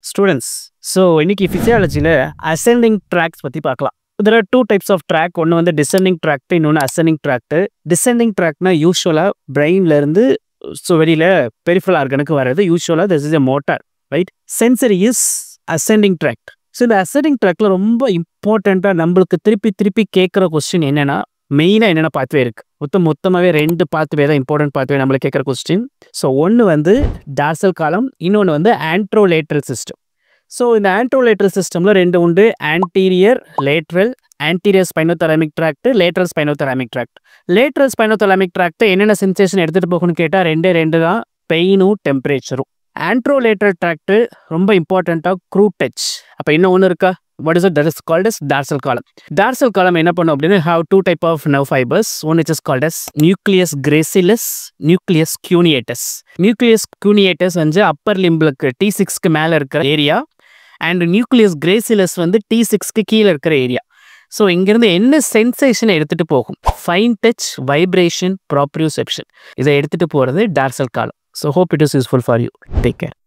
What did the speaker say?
students so இன்னைக்கு ஃபிசியாலஜியில் ascending tracks பற்றி பார்க்கலாம் இதில் டூ டைப்ஸ் ஆஃப் ட்ராக் ஒன்று வந்து டிசெண்டிங் ட்ராக்ட் இன்னொன்று அசெண்டிங் ட்ராக்ட் டிசெண்டிங் ட்ராக்னா யூஸ்வலாக பிரெயின்லேருந்து ஸோ வெளியில் பெரிஃபல் ஆர்கனுக்கு வர்றது யூஸ்வலாக this is a motor right sensory is ascending tract so இந்த அசெண்டிங் ட்ராக்ல ரொம்ப இம்பார்ட்டண்ட்டாக நம்மளுக்கு திருப்பி திருப்பி கேட்குற கொஸ்டின் என்னென்னா மெயினாக என்னென்ன பாத்வே இருக்குது மொத்தம் மொத்தமாகவே ரெண்டு பாத்வே தான் இம்பார்ட்டன்ட் பாத்வே நம்மளுக்கு கேட்குற கொஸ்டின் ஸோ ஒன்று வந்து டார்சல் காலம் இன்னொன்று வந்து ஆண்ட்ரோலேட்ரல் சிஸ்டம் ஸோ இந்த ஆண்ட்ரோலேட்ரல் சிஸ்டமில் ரெண்டு உண்டு anterior lateral anterior spinothalamic tract lateral spinothalamic tract lateral spinothalamic tract என்னென்ன சென்சேஷன் எடுத்துகிட்டு போகணும்னு கேட்டால் ரெண்டே ரெண்டு தான் பெயினும் டெம்பரேச்சரும் ஆண்ட்ரோலேட்ரல் ட்ராக்ட் ரொம்ப இம்பார்ட்டண்ட்டாக க்ரூ டச் அப்போ இன்னும் ஒன்று இருக்கா what is that is called as dorsal column dorsal column என்ன பண்ணும் அப்படின்னு have two type of nerve fibres one it is called as nucleus gracilis nucleus cuneatus nucleus cuneatus வந்து அப்பர் லிம்பிளுக்கு டி சிக்ஸ்க்கு மேலே இருக்கிற ஏரியா அண்ட் நியூக்ளியஸ் கிரேசிலஸ் வந்து D சிக்ஸ்க்கு கீழே இருக்கிற area so இங்கேருந்து என்ன சென்சேஷனை எடுத்துகிட்டு போகும் ஃபைன் டச் வைப்ரேஷன் ப்ராப்ரியூசெப்ஷன் இதை எடுத்துகிட்டு போகிறது dorsal column so hope it is useful for you take care